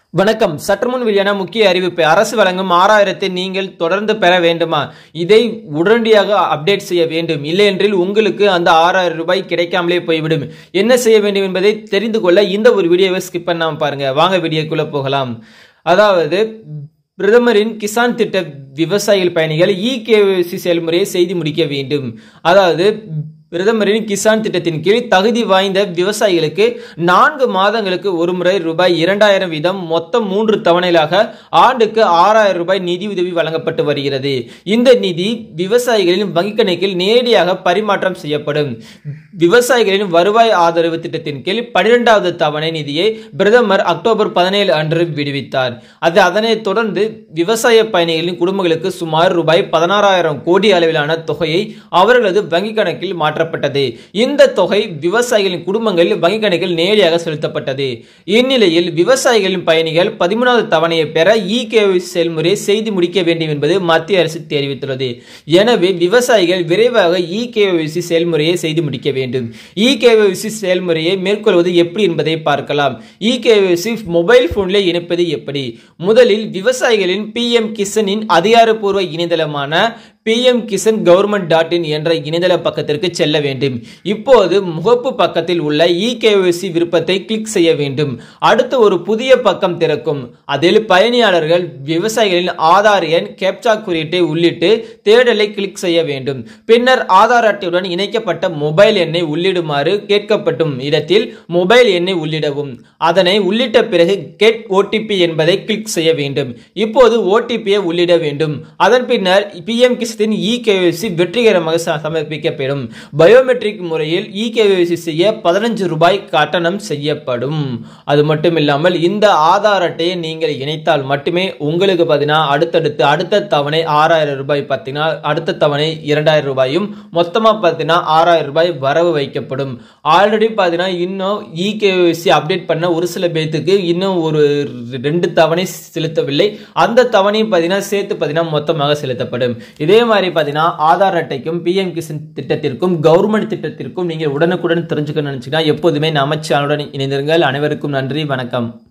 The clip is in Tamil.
வணக்கம் சற்றுமுன் வெளியான முக்கிய அறிவிப்பு அரசு வழங்கும் ஆறாயிரத்தை நீங்கள் தொடர்ந்து பெற வேண்டுமா இதை உடனடியாக அப்டேட் செய்ய வேண்டும் இல்லையென்றில் உங்களுக்கு அந்த ஆறாயிரம் ரூபாய் கிடைக்காமலே போய்விடும் என்ன செய்ய வேண்டும் என்பதை தெரிந்து கொள்ள இந்த ஒரு வீடியோவை ஸ்கிப் பண்ணாம பாருங்க வாங்க வீடியோக்குள்ள போகலாம் அதாவது பிரதமரின் கிசான் திட்ட விவசாயிகள் பயணிகள் இ கேசி செயல்முறையை செய்து முடிக்க வேண்டும் அதாவது பிரதமரின் கிசான் திட்டத்தின் கீழ் தகுதி வாய்ந்த விவசாயிகளுக்கு நான்கு மாதங்களுக்கு ஒருமுறை ரூபாய் இரண்டாயிரம் வீதம் மொத்தம் மூன்று தவணைகளாக ஆண்டுக்கு ஆறாயிரம் ரூபாய் நிதி உதவி வழங்கப்பட்டு வருகிறது இந்த நிதி விவசாயிகளின் வங்கிக் கணக்கில் நேரடியாக பரிமாற்றம் செய்யப்படும் விவசாயிகளின் வருவாய் ஆதரவு திட்டத்தின் கீழ் பனிரெண்டாவது தவணை நிதியை பிரதமர் அக்டோபர் பதினேழு அன்று விடுவித்தார் அது அதனைத் தொடர்ந்து விவசாய பயணிகளின் குடும்பங்களுக்கு சுமார் ரூபாய் பதினாறாயிரம் கோடி அளவிலான தொகையை அவர்களது வங்கிக் கணக்கில் மாற்றப்பட்டது இந்த தொகை விவசாயிகளின் குடும்பங்களில் வங்கிக் கணக்கில் நேரடியாக செலுத்தப்பட்டது இந்நிலையில் விவசாயிகளின் பயணிகள் பதிமூணாவது தவணையை பெற இ செயல்முறையை செய்து முடிக்க வேண்டும் என்பது மத்திய அரசு தெரிவித்துள்ளது எனவே விவசாயிகள் விரைவாக இ கேஒய்சி செயல்முறையை செய்து முடிக்க வேண்டும் இ கேஒய்சி செயல்முறையை மேற்கொள்வது எப்படி என்பதை பார்க்கலாம் இ கேஒய்சி மொபைல் போனில் இணைப்பது எப்படி முதலில் விவசாயிகளின் பி எம் கிசனின் அதிகாரப்பூர்வ இணையதளமான PM Kisan government dot in என்ற இணையதள பக்கத்திற்கு செல்ல வேண்டும் இப்போது முகப்பு பக்கத்தில் உள்ள இ கேஒய்சி விருப்பத்தை கிளிக் செய்ய வேண்டும் அடுத்து ஒரு புதிய பக்கம் திறக்கும் அதில் பயணியாளர்கள் விவசாயிகளின் ஆதார் எண் கேப்சா குறியீட்டை உள்ளிட்டு தேடலை கிளிக் செய்ய வேண்டும் பின்னர் ஆதார் அட்டையுடன் இணைக்கப்பட்ட மொபைல் எண்ணை உள்ளிடுமாறு கேட்கப்படும் இடத்தில் மொபைல் எண்ணை உள்ளிடவும் அதனை உள்ளிட்ட பிறகு கெட் ஓடிபி என்பதை கிளிக் செய்ய வேண்டும் இப்போது ஓடிபியை உள்ளிட வேண்டும் அதன் பின்னர் பிஎம் கிஸ் தேசத்தின் இ கேஒய்சி வெற்றிகரமாக சமர்ப்பிக்கப்படும் பயோமெட்ரிக் முறையில் இ கேஒய்சி செய்ய பதினஞ்சு ரூபாய் கட்டணம் செய்யப்படும் அது மட்டும் இல்லாமல் இந்த ஆதார் அட்டையை நீங்கள் இணைத்தால் மட்டுமே உங்களுக்கு பார்த்தீங்கன்னா அடுத்தடுத்து அடுத்த தவணை ஆறாயிரம் ரூபாய் பார்த்தீங்கன்னா அடுத்த தவணை இரண்டாயிரம் ரூபாயும் மொத்தமாக பார்த்தீங்கன்னா ஆறாயிரம் ரூபாய் வரவு வைக்கப்படும் ஆல்ரெடி பார்த்தீங்கன்னா இன்னும் இ கேஒய்சி அப்டேட் பண்ண ஒரு சில பேர்த்துக்கு இன்னும் ஒரு ரெண்டு தவணை செலுத்தவில்லை அந்த தவணையும் பார்த்தீங்கன்னா சேர்த்து பார்த்தீங்கன்னா மொத்தமாக செலுத்தப்படும் இதே மாதிரி பார்த்தீங்கன்னா ஆதார் அட்டைக்கும் பிஎம் கிசன் திட்டத்திற்கும் கவர்மெண்ட் திட்டத்திற்கும் நீங்கள் உடனுக்குடன் தெரிஞ்சுக்கணும்னு நினச்சிங்கன்னா எப்போதுமே நம்ம சேனலுடன் இணைந்திருங்கள் அனைவருக்கும் நன்றி வணக்கம்